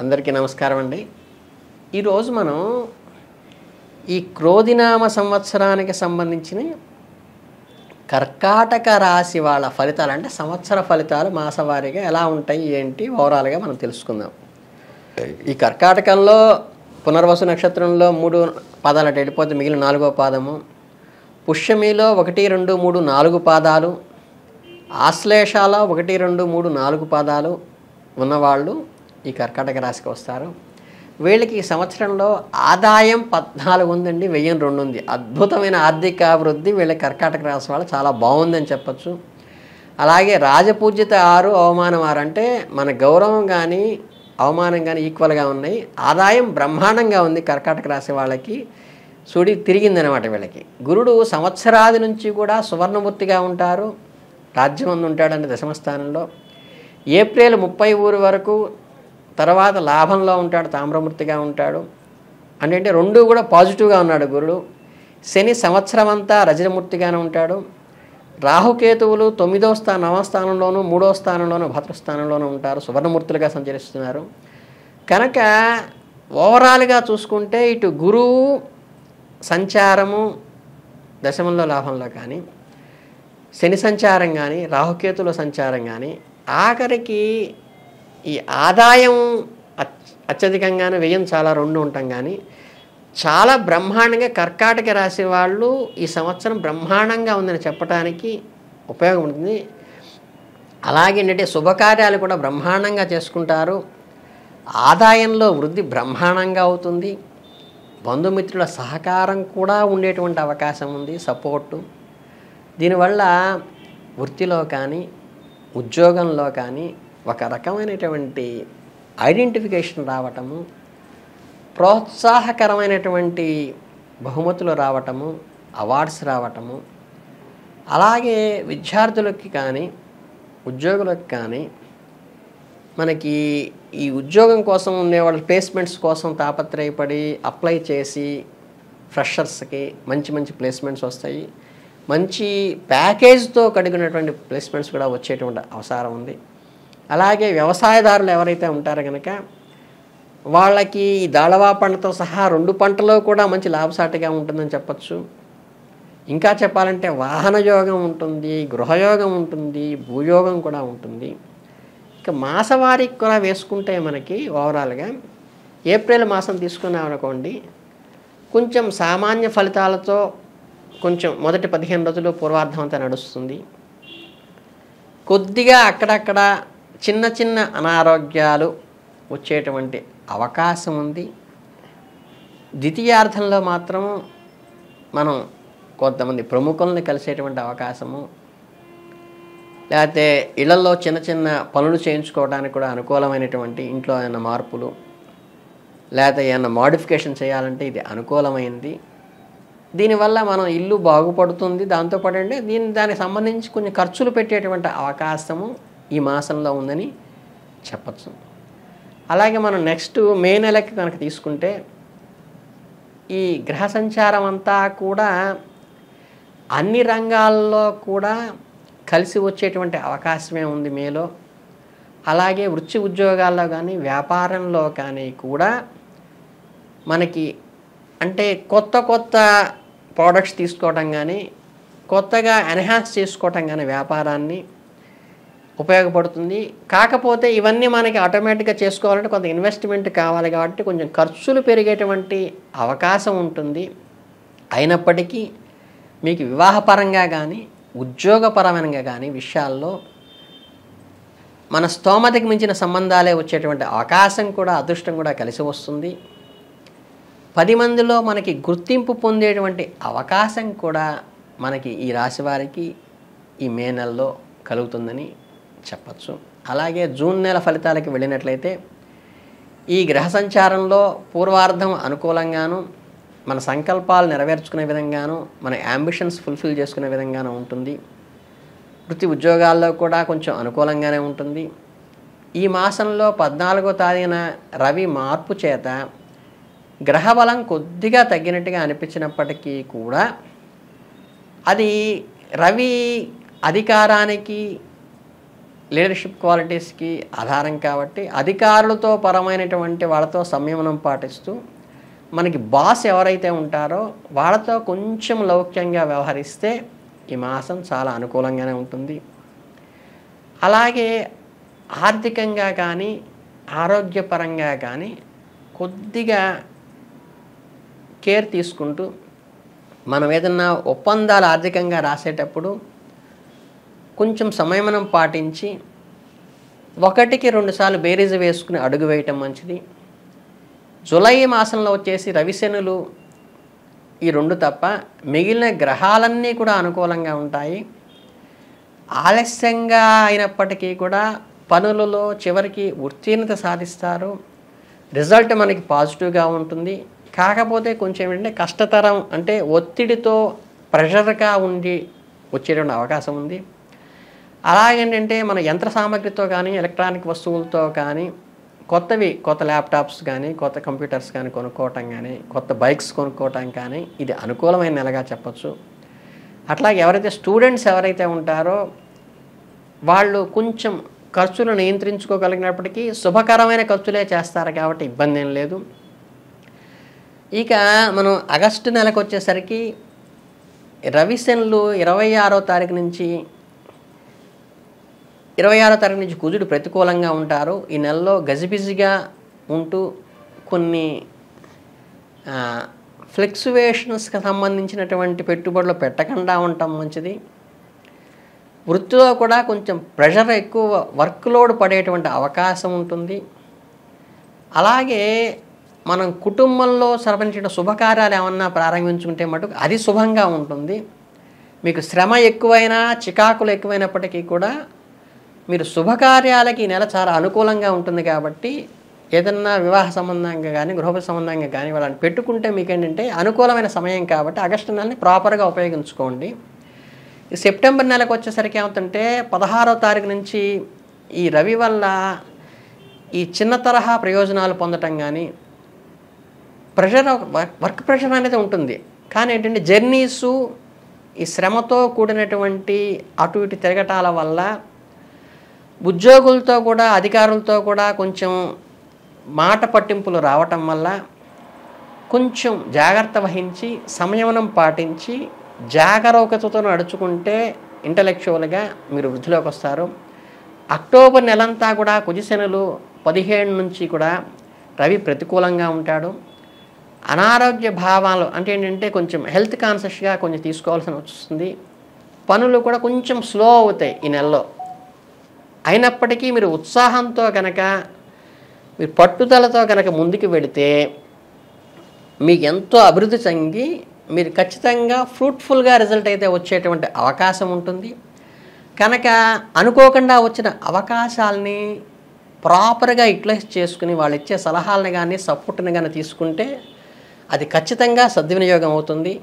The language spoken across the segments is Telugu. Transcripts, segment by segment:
అందరికీ నమస్కారం అండి ఈరోజు మనం ఈ క్రోధినామ సంవత్సరానికి సంబంధించిన కర్కాటక రాశి వాళ్ళ ఫలితాలు అంటే సంవత్సర ఫలితాలు మాసవారీగా ఎలా ఉంటాయి ఏంటి ఓవరాల్గా మనం తెలుసుకుందాం ఈ కర్కాటకంలో పునర్వసు నక్షత్రంలో మూడు పాదాలు అటు వెళ్ళిపోతే మిగిలిన నాలుగో పాదము పుష్యమిలో ఒకటి రెండు మూడు నాలుగు పాదాలు ఆశ్లేషాల ఒకటి రెండు మూడు నాలుగు పాదాలు ఉన్నవాళ్ళు ఈ కర్కాటక రాశికి వస్తారు వీళ్ళకి ఈ సంవత్సరంలో ఆదాయం పద్నాలుగు ఉందండి వెయ్యి రెండు ఉంది అద్భుతమైన ఆర్థిక అభివృద్ధి వీళ్ళ కర్కాటక రాశి వాళ్ళు చాలా బాగుందని చెప్పచ్చు అలాగే రాజపూజ్యత ఆరు అవమానం ఆరు అంటే మన గౌరవం కానీ అవమానం కానీ ఈక్వల్గా ఉన్నాయి ఆదాయం బ్రహ్మాండంగా ఉంది కర్కాటక రాశి వాళ్ళకి సుడి తిరిగిందనమాట వీళ్ళకి గురుడు సంవత్సరాది నుంచి కూడా సువర్ణమూర్తిగా ఉంటారు రాజ్యమందు ఉంటాడండి దశమస్థానంలో ఏప్రిల్ ముప్పై ఊరు వరకు తర్వాత లాభంలో ఉంటాడు తామ్రమూర్తిగా ఉంటాడు అంటే రెండు కూడా పాజిటివ్గా ఉన్నాడు గురుడు శని సంవత్సరం అంతా రజనమూర్తిగానే ఉంటాడు రాహుకేతువులు తొమ్మిదో స్థాన నవ స్థానంలోనూ మూడో స్థానంలోనూ భద్రస్థానంలోనూ ఉంటారు సువర్ణమూర్తులుగా సంచరిస్తున్నారు కనుక ఓవరాల్గా చూసుకుంటే ఇటు గురువు సంచారము దశమంలో లాభంలో కానీ శని సంచారం కానీ రాహుకేతుల సంచారం కానీ ఆఖరికి ఈ ఆదాయం అత్- అత్యధికంగానే వ్యయం చాలా రెండు ఉంటాం కానీ చాలా బ్రహ్మాండంగా కర్కాటక రాశి వాళ్ళు ఈ సంవత్సరం బ్రహ్మాండంగా ఉందని చెప్పడానికి ఉపయోగం ఉంటుంది అలాగే ఏంటంటే శుభకార్యాలు కూడా బ్రహ్మాండంగా చేసుకుంటారు ఆదాయంలో వృద్ధి బ్రహ్మాండంగా అవుతుంది బంధుమిత్రుల సహకారం కూడా ఉండేటువంటి అవకాశం ఉంది సపోర్టు దీనివల్ల వృత్తిలో కానీ ఉద్యోగంలో కానీ ఒక రకమైనటువంటి ఐడెంటిఫికేషన్ రావటము ప్రోత్సాహకరమైనటువంటి బహుమతులు రావటము అవార్డ్స్ రావటము అలాగే విద్యార్థులకి కానీ ఉద్యోగులకు కానీ మనకి ఈ ఉద్యోగం కోసం ఉండేవాళ్ళు ప్లేస్మెంట్స్ కోసం తాపత్రయపడి అప్లై చేసి ఫ్రెషర్స్కి మంచి మంచి ప్లేస్మెంట్స్ వస్తాయి మంచి ప్యాకేజ్తో కడిగినటువంటి ప్లేస్మెంట్స్ కూడా వచ్చేటువంటి అవసరం ఉంది అలాగే వ్యవసాయదారులు ఎవరైతే ఉంటారో కనుక వాళ్ళకి ఈ దాళవా పంటతో సహా రెండు పంటలో కూడా మంచి లాభసాటిగా ఉంటుందని చెప్పచ్చు ఇంకా చెప్పాలంటే వాహన యోగం ఉంటుంది గృహయోగం ఉంటుంది భూయోగం కూడా ఉంటుంది ఇక మాసవారికి కూడా వేసుకుంటే మనకి ఓవరాల్గా ఏప్రిల్ మాసం తీసుకున్నాం అనుకోండి కొంచెం సామాన్య ఫలితాలతో కొంచెం మొదటి పదిహేను రోజులు పూర్వార్ధం అంతా నడుస్తుంది కొద్దిగా అక్కడక్కడ చిన్న చిన్న అనారోగ్యాలు వచ్చేటువంటి అవకాశం ఉంది ద్వితీయార్థంలో మాత్రం మనం కొంతమంది ప్రముఖుల్ని కలిసేటువంటి అవకాశము లేకపోతే ఇళ్లలో చిన్న చిన్న పనులు చేయించుకోవడానికి కూడా అనుకూలమైనటువంటి ఇంట్లో ఏమైనా మార్పులు లేకపోతే ఏమైనా మాడిఫికేషన్ చేయాలంటే ఇది అనుకూలమైంది దీనివల్ల మనం ఇల్లు బాగుపడుతుంది దాంతోపాటు అంటే దీని దానికి సంబంధించి కొన్ని ఖర్చులు పెట్టేటువంటి అవకాశము ఈ మాసంలో ఉందని చెప్పచ్చు అలాగే మనం నెక్స్ట్ మే నెలకి కనుక తీసుకుంటే ఈ గ్రహ సంచారం అంతా కూడా అన్ని రంగాల్లో కూడా కలిసి వచ్చేటువంటి అవకాశమే ఉంది మేలో అలాగే వృత్తి ఉద్యోగాల్లో కానీ వ్యాపారంలో కానీ కూడా మనకి అంటే కొత్త కొత్త ప్రోడక్ట్స్ తీసుకోవటం కానీ కొత్తగా ఎన్హాన్స్ చేసుకోవటం కానీ వ్యాపారాన్ని ఉపయోగపడుతుంది కాకపోతే ఇవన్నీ మనకి ఆటోమేటిక్గా చేసుకోవాలంటే కొంత ఇన్వెస్ట్మెంట్ కావాలి కాబట్టి కొంచెం ఖర్చులు పెరిగేటువంటి అవకాశం ఉంటుంది అయినప్పటికీ మీకు వివాహపరంగా కానీ ఉద్యోగపరమైన కానీ విషయాల్లో మన స్తోమతకి మించిన సంబంధాలే వచ్చేటువంటి అవకాశం కూడా అదృష్టం కూడా కలిసి వస్తుంది పది మందిలో మనకి గుర్తింపు పొందేటువంటి అవకాశం కూడా మనకి ఈ రాశి వారికి ఈ మే నెలలో కలుగుతుందని చెప్పచ్చు అలాగే జూన్ నెల ఫలితాలకి వెళ్ళినట్లయితే ఈ గ్రహ సంచారంలో పూర్వార్ధం అనుకూలంగాను మన సంకల్పాలు నెరవేర్చుకునే విధంగాను మన యాంబిషన్స్ ఫుల్ఫిల్ చేసుకునే విధంగాను ఉంటుంది వృత్తి ఉద్యోగాల్లో కూడా కొంచెం అనుకూలంగానే ఉంటుంది ఈ మాసంలో పద్నాలుగో తారీఖున రవి మార్పు చేత గ్రహబలం కొద్దిగా తగ్గినట్టుగా అనిపించినప్పటికీ కూడా అది రవి అధికారానికి లీడర్షిప్ క్వాలిటీస్కి ఆధారం కాబట్టి అధికారులతో పరమైనటువంటి వాళ్ళతో సంయమనం పాటిస్తూ మనకి బాస్ ఎవరైతే ఉంటారో వాళ్ళతో కొంచెం లౌక్యంగా వ్యవహరిస్తే ఈ మాసం చాలా అనుకూలంగానే ఉంటుంది అలాగే ఆర్థికంగా కానీ ఆరోగ్యపరంగా కానీ కొద్దిగా కేర్ తీసుకుంటూ మనం ఏదన్నా ఒప్పందాలు ఆర్థికంగా రాసేటప్పుడు కొంచెం సంయమనం పాటించి ఒకటికి రెండుసార్లు బేరీజు వేసుకుని అడుగు వేయటం మంచిది జూలై మాసంలో వచ్చేసి రవిశనులు ఈ రెండు తప్ప మిగిలిన గ్రహాలన్నీ కూడా అనుకూలంగా ఉంటాయి ఆలస్యంగా అయినప్పటికీ కూడా పనులలో చివరికి ఉత్తీర్ణత సాధిస్తారు రిజల్ట్ మనకి పాజిటివ్గా ఉంటుంది కాకపోతే కొంచెం ఏంటంటే కష్టతరం అంటే ఒత్తిడితో ప్రెషర్గా ఉండి వచ్చేటువంటి అవకాశం ఉంది అలాగేంటంటే మన యంత్ర సామగ్రితో కానీ ఎలక్ట్రానిక్ వస్తువులతో కానీ కొత్తవి కొత్త ల్యాప్టాప్స్ కానీ కొత్త కంప్యూటర్స్ కానీ కొనుక్కోవటం కానీ కొత్త బైక్స్ కొనుక్కోవటం కానీ ఇది అనుకూలమైన నెలగా చెప్పచ్చు అట్లాగే ఎవరైతే స్టూడెంట్స్ ఎవరైతే ఉంటారో వాళ్ళు కొంచెం ఖర్చులు నియంత్రించుకోగలిగినప్పటికీ శుభకరమైన ఖర్చులే చేస్తారు కాబట్టి ఇబ్బంది ఏం లేదు ఇక మనం ఆగస్టు నెలకు వచ్చేసరికి రవిశనులు ఇరవై ఆరో తారీఖు నుంచి ఇరవై ఆరో తారీఖు నుంచి కుజుడు ప్రతికూలంగా ఉంటారు ఈ నెలలో గజిబిజిగా ఉంటూ కొన్ని ఫ్లెక్సువేషన్స్కి సంబంధించినటువంటి పెట్టుబడులు పెట్టకుండా ఉండటం మంచిది వృత్తిలో కూడా కొంచెం ప్రెషర్ ఎక్కువ వర్క్ లోడ్ పడేటువంటి అవకాశం ఉంటుంది అలాగే మనం కుటుంబంలో సర్పించిన శుభకార్యాలు ఏమన్నా ప్రారంభించుకుంటే మటుకు అది శుభంగా ఉంటుంది మీకు శ్రమ ఎక్కువైనా చికాకులు ఎక్కువైనప్పటికీ కూడా మీరు శుభకార్యాలకి ఈ నెల చాలా అనుకూలంగా ఉంటుంది కాబట్టి ఏదన్నా వివాహ సంబంధంగా కానీ గృహపతి సంబంధంగా కానీ వాళ్ళని పెట్టుకుంటే మీకు ఏంటంటే అనుకూలమైన సమయం కాబట్టి ఆగస్టు నెలని ప్రాపర్గా ఉపయోగించుకోండి ఈ సెప్టెంబర్ నెలకు వచ్చేసరికి ఏమవుతుంటే పదహారో తారీఖు నుంచి ఈ రవి వల్ల ఈ చిన్న తరహా ప్రయోజనాలు పొందటం కానీ ప్రెషర్ వర్క్ ప్రెషర్ అనేది ఉంటుంది కానీ ఏంటంటే జర్నీసు ఈ శ్రమతో కూడినటువంటి అటు ఇటు తిరగటాల వల్ల ఉద్యోగులతో కూడా అధికారులతో కూడా కొంచెం మాట పట్టింపులు రావటం వల్ల కొంచెం జాగ్రత్త వహించి సంయమనం పాటించి జాగరూకతతో నడుచుకుంటే ఇంటలెక్చువల్గా మీరు వృద్ధిలోకి వస్తారు అక్టోబర్ నెలంతా కూడా కుజిశనులు పదిహేడు నుంచి కూడా రవి ప్రతికూలంగా ఉంటాడు అనారోగ్య భావాలు అంటే ఏంటంటే కొంచెం హెల్త్ కాన్షియస్గా కొంచెం తీసుకోవాల్సి వస్తుంది పనులు కూడా కొంచెం స్లో అవుతాయి ఈ నెలలో అయినప్పటికీ మీరు ఉత్సాహంతో కనుక మీరు పట్టుదలతో కనుక ముందుకు వెళితే మీకు ఎంతో అభివృద్ధి చెంది మీరు ఖచ్చితంగా ఫ్రూట్ఫుల్గా రిజల్ట్ అయితే వచ్చేటువంటి అవకాశం ఉంటుంది కనుక అనుకోకుండా వచ్చిన అవకాశాలని ప్రాపర్గా యూటిలైజ్ చేసుకుని వాళ్ళు ఇచ్చే సలహాలను కానీ సపోర్ట్ని కానీ తీసుకుంటే అది ఖచ్చితంగా సద్వినియోగం అవుతుంది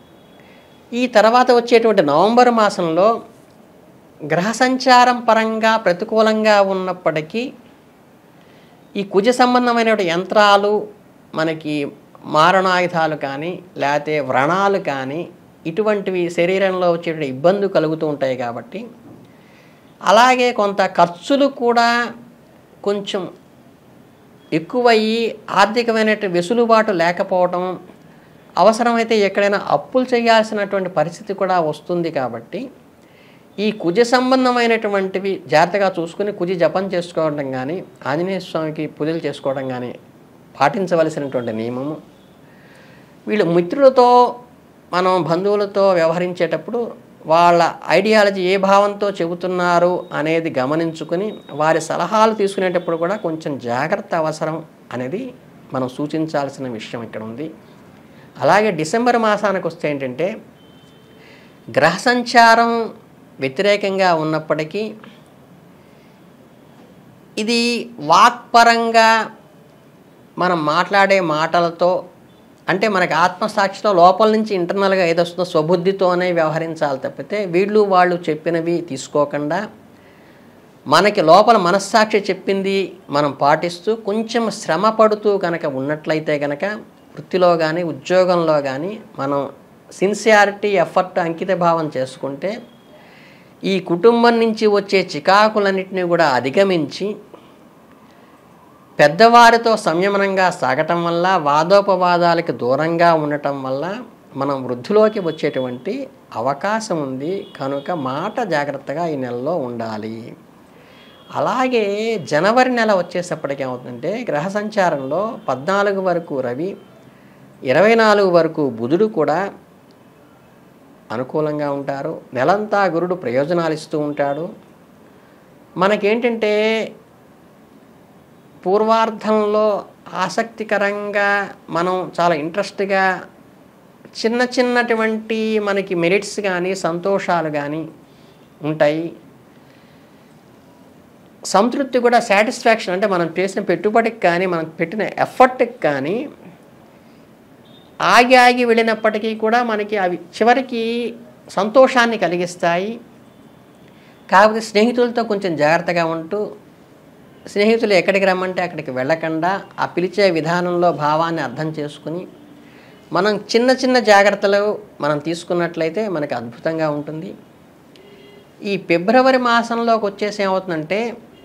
ఈ తర్వాత వచ్చేటువంటి నవంబర్ మాసంలో గ్రహ సంచారం పరంగా ప్రతికూలంగా ఉన్నప్పటికీ ఈ కుజ సంబంధమైన యంత్రాలు మనకి మారణాయుధాలు కానీ లేకపోతే వ్రణాలు కానీ ఇటువంటివి శరీరంలో వచ్చే ఇబ్బంది కలుగుతూ ఉంటాయి కాబట్టి అలాగే కొంత ఖర్చులు కూడా కొంచెం ఎక్కువయ్యి ఆర్థికమైన వెసులుబాటు లేకపోవడం అవసరమైతే ఎక్కడైనా అప్పులు చేయాల్సినటువంటి పరిస్థితి కూడా వస్తుంది కాబట్టి ఈ కుజ సంబంధమైనటువంటివి జాగ్రత్తగా చూసుకుని కుజి జపం చేసుకోవడం కానీ ఆంజనేయ స్వామికి పూజలు చేసుకోవడం కానీ పాటించవలసినటువంటి నియమము వీళ్ళు మిత్రులతో మనం బంధువులతో వ్యవహరించేటప్పుడు వాళ్ళ ఐడియాలజీ ఏ భావంతో చెబుతున్నారు అనేది గమనించుకుని వారి సలహాలు తీసుకునేటప్పుడు కూడా కొంచెం జాగ్రత్త అవసరం అనేది మనం సూచించాల్సిన విషయం ఇక్కడ ఉంది అలాగే డిసెంబర్ మాసానికి వస్తే ఏంటంటే గ్రహ సంచారం వ్యతిరేకంగా ఉన్నప్పటికీ ఇది వాక్పరంగా మనం మాట్లాడే మాటలతో అంటే మనకి ఆత్మసాక్షిలో లోపల నుంచి ఇంటర్నల్గా ఏదొస్తుందో స్వబుద్ధితోనే వ్యవహరించాలి తప్పితే వీళ్ళు వాళ్ళు చెప్పినవి తీసుకోకుండా మనకి లోపల మనస్సాక్షి చెప్పింది మనం పాటిస్తూ కొంచెం శ్రమ పడుతూ కనుక ఉన్నట్లయితే కనుక వృత్తిలో కానీ ఉద్యోగంలో కానీ మనం సిన్సియారిటీ ఎఫర్ట్ అంకిత భావం చేసుకుంటే ఈ కుటుంబం నుంచి వచ్చే చికాకులన్నింటినీ కూడా అధిగమించి పెద్దవారితో సంయమనంగా సాగటం వల్ల వాదోపవాదాలకు దూరంగా ఉండటం వల్ల మనం వృద్ధిలోకి వచ్చేటువంటి అవకాశం ఉంది కనుక మాట జాగ్రత్తగా ఈ నెలలో ఉండాలి అలాగే జనవరి నెల వచ్చేసప్పటికి ఏమవుతుందంటే గ్రహ సంచారంలో పద్నాలుగు వరకు రవి ఇరవై నాలుగు వరకు బుధుడు కూడా అనుకూలంగా ఉంటారు నెలంతా గురుడు ప్రయోజనాలు ఇస్తూ ఉంటాడు మనకేంటంటే పూర్వార్ధంలో ఆసక్తికరంగా మనం చాలా ఇంట్రెస్ట్గా చిన్న చిన్నటువంటి మనకి మెరిట్స్ కానీ సంతోషాలు కానీ ఉంటాయి సంతృప్తి కూడా సాటిస్ఫాక్షన్ అంటే మనం చేసిన పెట్టుబడికి కానీ మనం పెట్టిన ఎఫర్ట్కి కానీ ఆగి ఆగి వెళ్ళినప్పటికీ కూడా మనకి అవి చివరికి సంతోషాన్ని కలిగిస్తాయి కాకపోతే స్నేహితులతో కొంచెం జాగ్రత్తగా ఉంటూ స్నేహితులు ఎక్కడికి రమ్మంటే అక్కడికి వెళ్ళకుండా ఆ పిలిచే విధానంలో భావాన్ని అర్థం చేసుకుని మనం చిన్న చిన్న జాగ్రత్తలు మనం తీసుకున్నట్లయితే మనకి అద్భుతంగా ఉంటుంది ఈ ఫిబ్రవరి మాసంలోకి వచ్చేసి ఏమవుతుందంటే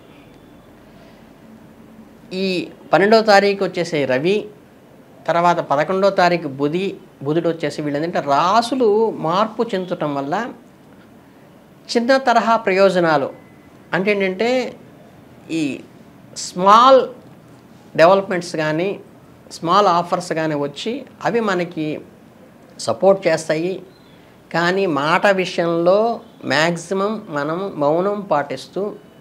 ఈ పన్నెండవ తారీఖు వచ్చేసి రవి తర్వాత పదకొండవ తారీఖు బుధి బుధుడు వచ్చేసి వీళ్ళు ఏంటంటే రాసులు మార్పు చెందటం వల్ల చిన్న తరహా ప్రయోజనాలు అంటే ఏంటంటే ఈ స్మాల్ డెవలప్మెంట్స్ కానీ స్మాల్ ఆఫర్స్ కానీ వచ్చి అవి మనకి సపోర్ట్ చేస్తాయి కానీ మాట విషయంలో మ్యాక్సిమం మనం మౌనం పాటిస్తూ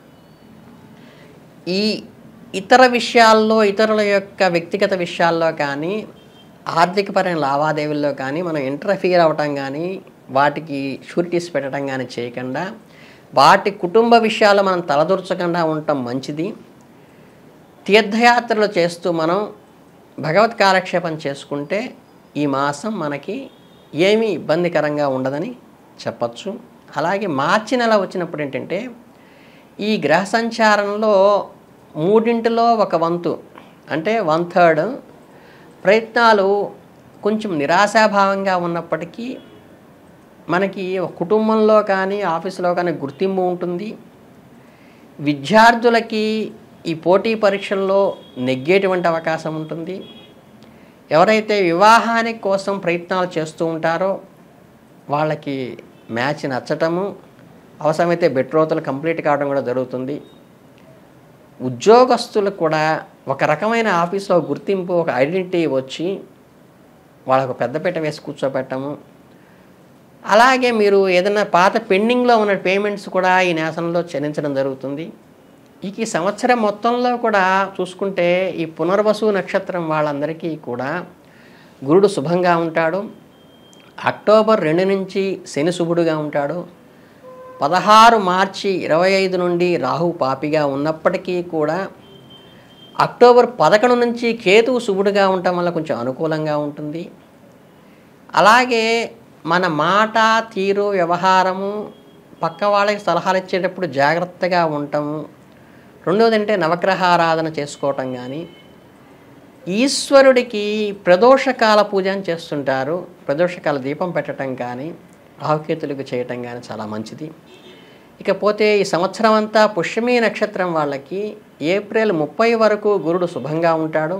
ఈ ఇతర విషయాల్లో ఇతరుల యొక్క వ్యక్తిగత విషయాల్లో కానీ ఆర్థికపరమైన లావాదేవీల్లో కానీ మనం ఇంటర్ఫియర్ అవ్వటం కానీ వాటికి షూరిటీస్ పెట్టడం కానీ చేయకుండా వాటి కుటుంబ విషయాలు మనం తలదూర్చకుండా ఉండటం మంచిది తీర్థయాత్రలు చేస్తూ మనం భగవత్ కాలక్షేపం చేసుకుంటే ఈ మాసం మనకి ఏమీ ఇబ్బందికరంగా ఉండదని చెప్పచ్చు అలాగే మార్చి నెల వచ్చినప్పుడు ఏంటంటే ఈ గ్రహ సంచారంలో మూడింటిలో ఒక వంతు అంటే వన్ థర్డ్ ప్రయత్నాలు కొంచెం నిరాశాభావంగా ఉన్నప్పటికీ మనకి ఒక కుటుంబంలో కానీ ఆఫీసులో కానీ గుర్తింపు ఉంటుంది విద్యార్థులకి ఈ పోటీ పరీక్షల్లో నెగ్గేటువంటి అవకాశం ఉంటుంది ఎవరైతే వివాహానికి కోసం ప్రయత్నాలు చేస్తూ ఉంటారో వాళ్ళకి మ్యాచ్ నచ్చటము అవసరమైతే బెట్రోతులు కంప్లీట్ కావడం కూడా జరుగుతుంది ఉద్యోగస్తులకు కూడా ఒక రకమైన ఆఫీస్లో గుర్తింపు ఒక ఐడెంటిటీ వచ్చి వాళ్ళకు పెద్దపీట వేసి కూర్చోబెట్టము అలాగే మీరు ఏదైనా పాత పెండింగ్లో ఉన్న పేమెంట్స్ కూడా ఈ నేసంలో చెల్లించడం జరుగుతుంది ఇక ఈ సంవత్సరం మొత్తంలో కూడా చూసుకుంటే ఈ పునర్వసు నక్షత్రం వాళ్ళందరికీ కూడా గురుడు శుభంగా ఉంటాడు అక్టోబర్ రెండు నుంచి శని శుభుడుగా ఉంటాడు పదహారు మార్చి ఇరవై ఐదు నుండి రాహు పాపిగా ఉన్నప్పటికీ కూడా అక్టోబర్ పదకొండు నుంచి కేతువు శుభుడుగా ఉండటం వల్ల కొంచెం అనుకూలంగా ఉంటుంది అలాగే మన మాట తీరు వ్యవహారము పక్క వాళ్ళకి సలహాలు ఇచ్చేటప్పుడు జాగ్రత్తగా ఉండటము రెండవది అంటే నవగ్రహారాధన చేసుకోవటం కానీ ఈశ్వరుడికి ప్రదోషకాల పూజ అని చేస్తుంటారు ప్రదోషకాల దీపం పెట్టడం కానీ రాహుకేతులకు చేయటం కానీ చాలా మంచిది ఇకపోతే ఈ సంవత్సరం అంతా పుష్యమీ నక్షత్రం వాళ్ళకి ఏప్రిల్ ముప్పై వరకు గురుడు శుభంగా ఉంటాడు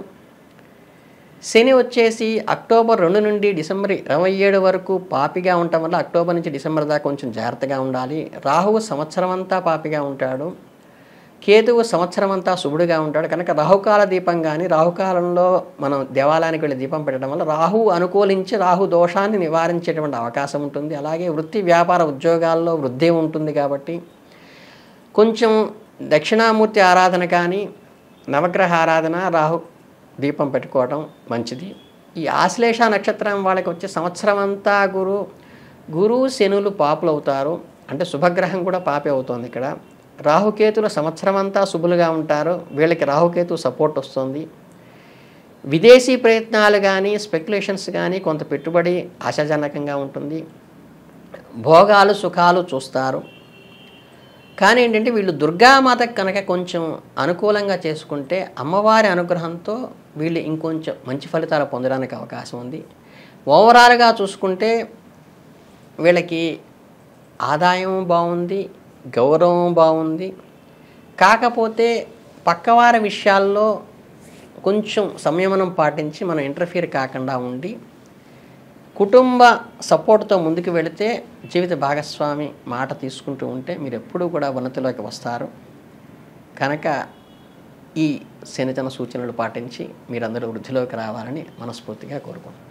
శని వచ్చేసి అక్టోబర్ రెండు నుండి డిసెంబర్ ఇరవై ఏడు వరకు పాపిగా ఉండటం వల్ల అక్టోబర్ నుంచి డిసెంబర్ దాకా కొంచెం జాగ్రత్తగా ఉండాలి రాహువు సంవత్సరం అంతా పాపిగా ఉంటాడు కేతువు సంవత్సరం అంతా శుభుడుగా ఉంటాడు కనుక రాహుకాల దీపం కానీ రాహుకాలంలో మనం దేవాలయానికి వెళ్ళి దీపం పెట్టడం వల్ల రాహు అనుకూలించి రాహు దోషాన్ని నివారించేటువంటి అవకాశం ఉంటుంది అలాగే వృత్తి వ్యాపార ఉద్యోగాల్లో వృద్ధి ఉంటుంది కాబట్టి కొంచెం దక్షిణామూర్తి ఆరాధన కానీ నవగ్రహ ఆరాధన రాహు దీపం పెట్టుకోవడం మంచిది ఈ ఆశ్లేష నక్షత్రం వాళ్ళకి వచ్చే సంవత్సరం అంతా గురు గురు శనులు పాపులు అవుతారు అంటే శుభగ్రహం కూడా పాపి అవుతోంది ఇక్కడ రాహుకేతులు సంవత్సరం అంతా శుభులుగా ఉంటారు వీళ్ళకి రాహుకేతు సపోర్ట్ వస్తుంది విదేశీ ప్రయత్నాలు కానీ స్పెక్యులేషన్స్ కానీ కొంత పెట్టుబడి ఆశాజనకంగా ఉంటుంది భోగాలు సుఖాలు చూస్తారు కానీ ఏంటంటే వీళ్ళు దుర్గామాతకు కనుక కొంచెం అనుకూలంగా చేసుకుంటే అమ్మవారి అనుగ్రహంతో వీళ్ళు ఇంకొంచెం మంచి ఫలితాలు పొందడానికి అవకాశం ఉంది ఓవరాల్గా చూసుకుంటే వీళ్ళకి ఆదాయం బాగుంది గౌరవం బాగుంది కాకపోతే పక్కవారి విషయాల్లో కొంచెం సంయమనం పాటించి మనం ఇంటర్ఫియర్ కాకుండా ఉండి కుటుంబ సపోర్ట్తో ముందుకు వెళితే జీవిత భాగస్వామి మాట తీసుకుంటూ ఉంటే మీరు ఎప్పుడూ కూడా ఉన్నతిలోకి వస్తారు కనుక ఈ శనితన సూచనలు పాటించి మీరందరూ వృద్ధిలోకి రావాలని మనస్ఫూర్తిగా కోరుకుంటున్నాను